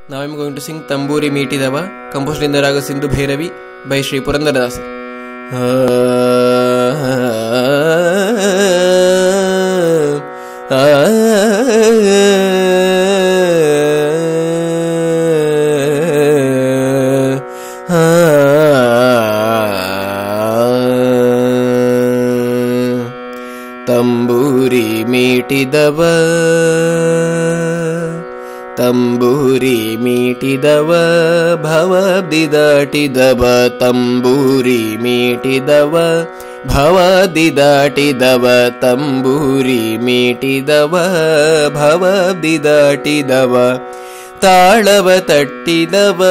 Now I'm going to sing Tamburi Meetidava, composed in the Raga Sindhu Bhairavi by Sri Purandaradasa. ತಂಬೂರಿ ಮೀಟಿದವ ತಂಬೂರಿ ಮೀಟಿದವ ಭವದಿ ದಾಟಿದವ ತಂಬೂರಿ ಮೀಟಿದವ ಭವದಿ ದಾಟಿದವ ತಂಬೂರಿ ಮೀಟಿದವ ಭವದಿ ದಾಟಿದವ ತಾಳವ ತಟ್ಟಿದವ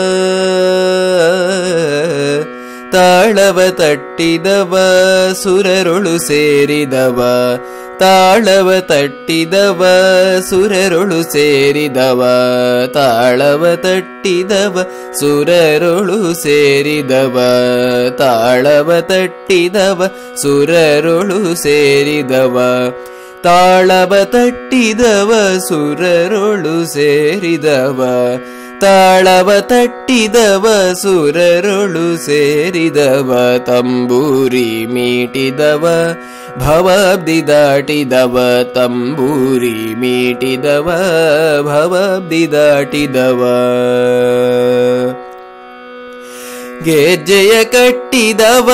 ತಾಳವ ತಟ್ಟಿದವ ಸುರರೊಳು ಸೇರಿದವ ತಾಳವ ತಟ್ಟಿದವ ಸುರರೊಳು ಸೇರಿದವ ತಾಳವ ತಟ್ಟಿದವ ಸುರರೊಳು ಸೇರಿದವ ತಾಳವ ತಟ್ಟಿದವ ಸುರರೊಳು ಸೇರಿದವ ತಾಳವ ತಟ್ಟಿದವ ಸುರರೊಳು ಸೇರಿದವ ತಾಳವ ತಟ್ಟಿದವ ಸುರರೊಳು ಸೇರಿದವ ತಂಬೂರಿ ಮೀಟಿದವ ಭವಬ್ದಿ ದಾಟಿದವ ತಂಬೂರಿ ಮೀಟಿದವ ಭವಬ್ದಿ ದಾಟಿದವ ಗೆಜ್ಜೆಯ ಕಟ್ಟಿದವ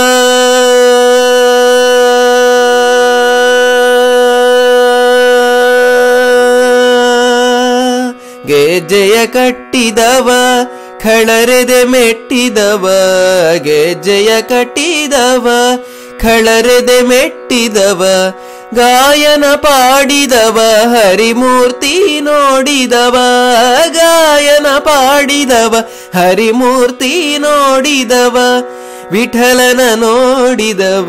ಗೆಜ್ಜೆಯ ಕಟ್ಟಿದವ ಖಳರೆದೆ ಮೆಟ್ಟಿದವ ಗೆಜ್ಜೆಯ ಕಟ್ಟಿದವ ಖಳರೆದೆ ಮೆಟ್ಟಿದವ ಗಾಯನ ಪಾಡಿದವ ಹರಿಮೂರ್ತಿ ನೋಡಿದವ ಗಾಯನ ಪಾಡಿದವ ಹರಿಮೂರ್ತಿ ನೋಡಿದವ ವಿಠಲನ ನೋಡಿದವ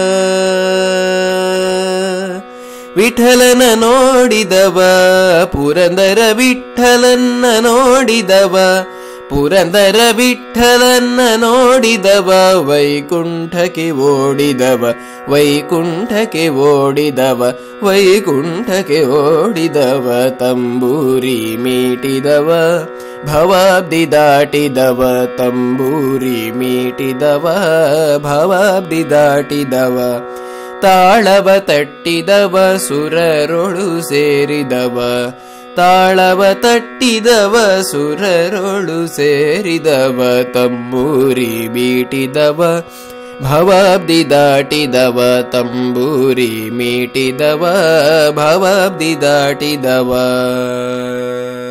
ವಿಠಲನ ನೋಡಿದವ ಪುರಂದರ ವಿಠಲನ್ನ ನೋಡಿದವ ಪುರಂದರ ವಿಠಲನ್ನ ನೋಡಿದವ ವೈಕುಂಠಕ್ಕೆ ಓಡಿದವ ವೈಕುಂಠಕ್ಕೆ ಓಡಿದವ ವೈಕುಂಠಕ್ಕೆ ಓಡಿದವ ತಂಬೂರಿ ಮೀಟಿದವ ಭವಾಬ್ದಿ ದಾಟಿದವ ತಂಬೂರಿ ಮೀಟಿದವ ಭವಾಬ್ದಿ ದಾಟಿದವ ತಾಳವ ತಟ್ಟಿದವ ಸುರರೊಳು ಸೇರಿದವ ತಾಳವ ತಟ್ಟಿದವ ಸುರರೊಳು ಸೇರಿದವ ತಂಬೂರಿ ಬೀಟಿದವ ಭವಾಬ್ದಿ ದಾಟಿದವ ತಂಬೂರಿ ಮೀಟಿದವ ಭವಾಬ್ದಿ ದಾಟಿದವ